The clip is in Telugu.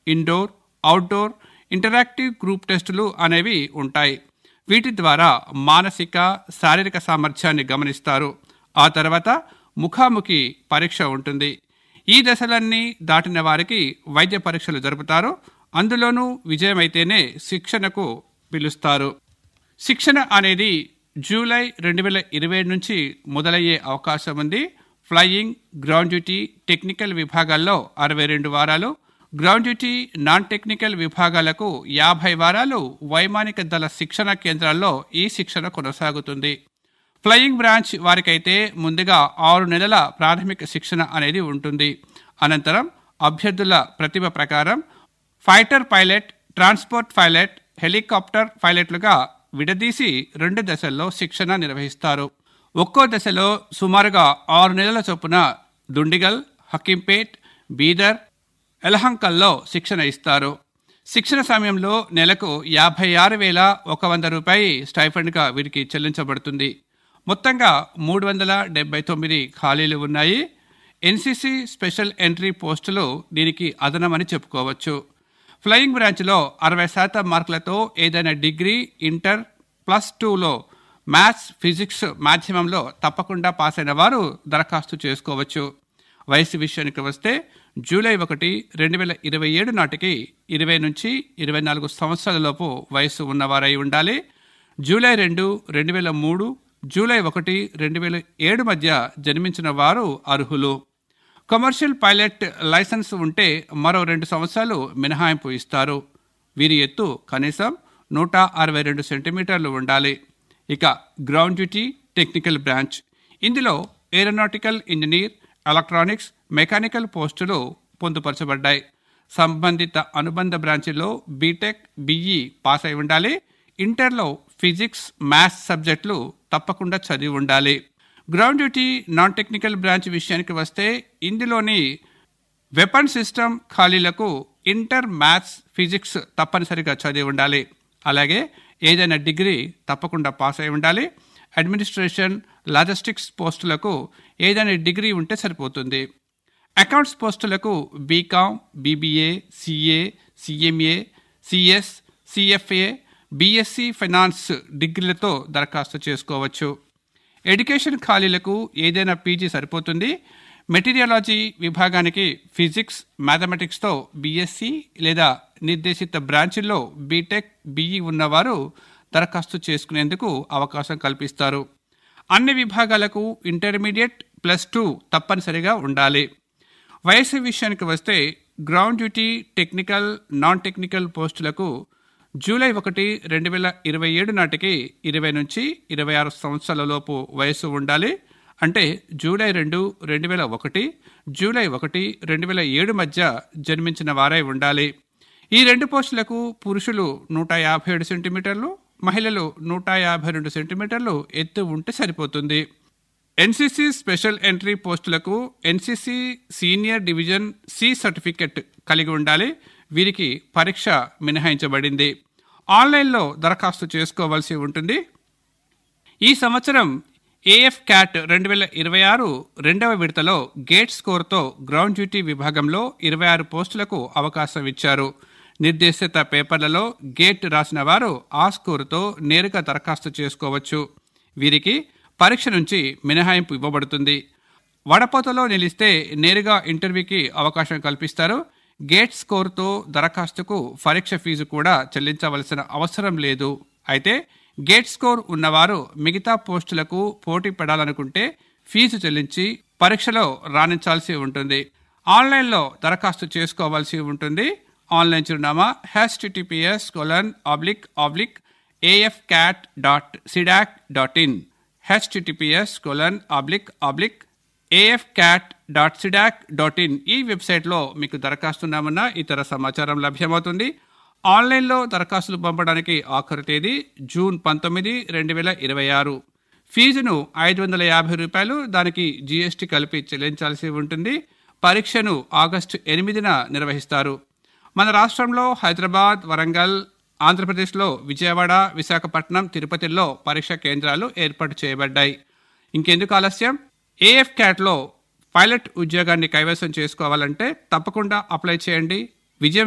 ఇండోర్ అవుట్డోర్ ఇంటరాక్టివ్ గ్రూప్ టెస్టులు అనేవి ఉంటాయి వీటి ద్వారా మానసిక శారీరక సామర్థ్యాన్ని గమనిస్తారు ఆ తర్వాత ముఖాముఖి పరీక్ష ఉంటుంది ఈ దశలన్నీ దాటిన వారికి వైద్య పరీక్షలు జరుపుతారు అందులోనూ విజయమైతేనే శిక్షణకు పిలుస్తారు శిక్షణ అనేది జూలై రెండు వేల ఇరవై నుంచి మొదలయ్యే అవకాశం ఉంది ఫ్లయింగ్ గ్రౌండ్ డ్యూటీ టెక్నికల్ విభాగాల్లో అరవై రెండు వారాలు గ్రౌండ్ డ్యూటీ నాన్ టెక్నికల్ విభాగాలకు యాభై వారాలు వైమానిక దళ శిక్షణ కేంద్రాల్లో ఈ శిక్షణ కొనసాగుతుంది ఫ్లయింగ్ బ్రాంచ్ వారికైతే ముందుగా ఆరు నెలల ప్రాథమిక శిక్షణ అనేది ఉంటుంది అనంతరం అభ్యర్థుల ప్రతిభ ప్రకారం fighter pilot transport pilot helicopter పైలట్లుగా విడదీసి రెండు దశల్లో శిక్షణ నిర్వహిస్తారు ఒక్కో దశలో సుమారుగా ఆరు నెలల చొప్పున దుండిగల్ హకీంపేట్ బీదర్ ఎలహంకల్లో శిక్షణ ఇస్తారు శిక్షణ సమయంలో నెలకు యాభై ఆరు వేల ఒక వంద రూపాయి స్టైఫండ్గా వీరికి చెల్లించబడుతుంది మొత్తంగా మూడు వందల డెబ్బై తొమ్మిది ఖాళీలు ఉన్నాయి ఎన్సీసీ స్పెషల్ ఎంట్రీ పోస్టులు దీనికి అదనమని చెప్పుకోవచ్చు ఫ్లయింగ్ బ్రాంచ్లో అరవై శాతం మార్కులతో ఏదైనా డిగ్రీ ఇంటర్ ప్లస్ టూలో మ్యాథ్స్ ఫిజిక్స్ మాధ్యమంలో తప్పకుండా పాస్ అయిన వారు దరఖాస్తు చేసుకోవచ్చు వయసు విషయానికి వస్తే జూలై ఒకటి రెండు వేల ఇరవై ఏడు నాటికి ఇరవై నుంచి ఇరవై నాలుగు సంవత్సరాల లోపు వయసు ఉన్నవారై ఉండాలి జూలై రెండు రెండు వేల మూడు జూలై ఒకటి రెండు వేల ఏడు మధ్య జన్మించిన వారు అర్హులు కమర్షియల్ పైలట్ లైసెన్స్ ఉంటే మరో రెండు సంవత్సరాలు మినహాయింపు ఇస్తారు వీరి ఎత్తు కనీసం నూట అరవై రెండు సెంటీమీటర్లు ఉండాలి ఇక గ్రౌండ్ డ్యూటీ టెక్నికల్ బ్రాంచ్ ఇందులో ఏరోనాటికల్ ఇంజనీర్ ఎలక్ట్రానిక్స్ మెకానికల్ పోస్టులు పొందుపరచబడ్డాయి సంబంధిత అనుబంధ బ్రాంచీలో బీటెక్ బిఈ పాస్ అయి ఉండాలి ఇంటర్లో ఫిజిక్స్ మ్యాథ్స్ సబ్జెక్టులు తప్పకుండా చదివి ఉండాలి ground duty non technical branch విషయానికి వస్తే ఇందులోని వెపన్ సిస్టమ్ ఖాళీలకు ఇంటర్ మ్యాథ్స్ ఫిజిక్స్ తప్పనిసరిగా చదివి ఉండాలి అలాగే ఏదైనా డిగ్రీ తప్పకుండా పాస్ అయి ఉండాలి అడ్మినిస్ట్రేషన్ లాజిస్టిక్స్ పోస్టులకు ఏదైనా డిగ్రీ ఉంటే సరిపోతుంది అకౌంట్స్ పోస్టులకు BCom BBA CA CMA CS CFA BSc finance డిగ్రీలతో దరఖాస్తు చేసుకోవచ్చు ఎడ్యుకేషన్ ఖాళీలకు ఏదైనా పీజీ సరిపోతుంది మెటీరియాలజీ విభాగానికి ఫిజిక్స్ మ్యాథమెటిక్స్తో బీఎస్సీ లేదా నిర్దేశిత బ్రాంచ్ల్లో బీటెక్ బీఈ ఉన్నవారు దరఖాస్తు చేసుకునేందుకు అవకాశం కల్పిస్తారు అన్ని విభాగాలకు ఇంటర్మీడియట్ ప్లస్ టూ తప్పనిసరిగా ఉండాలి వయసు విషయానికి వస్తే ground duty technical non technical పోస్టులకు జూలై ఒకటి రెండు వేల ఇరవై ఏడు నాటికి ఇరవై నుంచి ఇరవై ఆరు సంవత్సరాల లోపు వయసు ఉండాలి అంటే జూలై రెండు రెండు వేల ఒకటి జూలై ఒకటి రెండు వేల ఏడు మధ్య జన్మించిన వారై ఉండాలి ఈ రెండు పోస్టులకు పురుషులు నూట యాభై ఏడు సెంటీమీటర్లు మహిళలు నూట యాభై రెండు సెంటీమీటర్లు ఎత్తు ఉంటే సరిపోతుంది ఎన్సీసీ స్పెషల్ ఎంట్రీ పోస్టులకు NCC senior division C certificate కలిగి ఉండాలి వీరికి పరీక్ష మినహాయించబడింది ఆన్లైన్లో దరఖాస్తు చేసుకోవాల్సి ఉంటుంది ఈ సంవత్సరం ఏఎఫ్ క్యాట్ రెండు వేల ఇరవై ఆరు రెండవ విడతలో గేట్ స్కోర్తో గ్రౌండ్ డ్యూటీ విభాగంలో ఇరవై ఆరు పోస్టులకు అవకాశం ఇచ్చారు నిర్దేశిత పేపర్లలో గేట్ రాసిన వారు ఆ స్కోరుతో నేరుగా దరఖాస్తు చేసుకోవచ్చు వీరికి పరీక్ష నుంచి మినహాయింపు ఇవ్వబడుతుంది వడపోతలో నిలిస్తే నేరుగా ఇంటర్వ్యూకి అవకాశం కల్పిస్తారు గేట్ స్కోర్తో దరఖాస్తుకు పరీక్ష ఫీజు కూడా చెల్లించవలసిన అవసరం లేదు అయితే గేట్ స్కోర్ ఉన్నవారు మిగతా పోస్టులకు పోటీ పడాలనుకుంటే ఫీజు చెల్లించి పరీక్షలో రాణించాల్సి ఉంటుంది ఆన్లైన్లో దరఖాస్తు చేసుకోవాల్సి ఉంటుంది ఆన్లైన్ చిరునామా HTTPS colon oblique oblique AF CAT dot CDAC dot in HTTPS colon oblique oblique AF CAT dot CDAC dot in ఈ వెబ్సైట్లో మీకు దరఖాస్తున్నామన్న ఇతర సమాచారం లభ్యమవుతుంది ఆన్లైన్లో దరఖాస్తులు పంపడానికి ఆఖరు తేదీ జూన్ పంతొమ్మిది రెండు వేల ఇరవై ఆరు ఫీజును ఐదు వందల యాభై రూపాయలు దానికి జీఎస్టీ కలిపి చెల్లించాల్సి ఉంటుంది పరీక్షను ఆగస్టు ఎనిమిదిన నిర్వహిస్తారు మన రాష్ట్రంలో హైదరాబాద్ వరంగల్ ఆంధ్రప్రదేశ్లో విజయవాడ విశాఖపట్నం తిరుపతిలో పరీక్ష కేంద్రాలు ఏర్పాటు చేయబడ్డాయి ఇంకెందుకు ఆలస్యం ఏఎఫ్ క్యాట్లో పైలట్ ఉద్యోగాన్ని కైవసం చేసుకోవాలంటే తప్పకుండా అప్లై చేయండి విజయం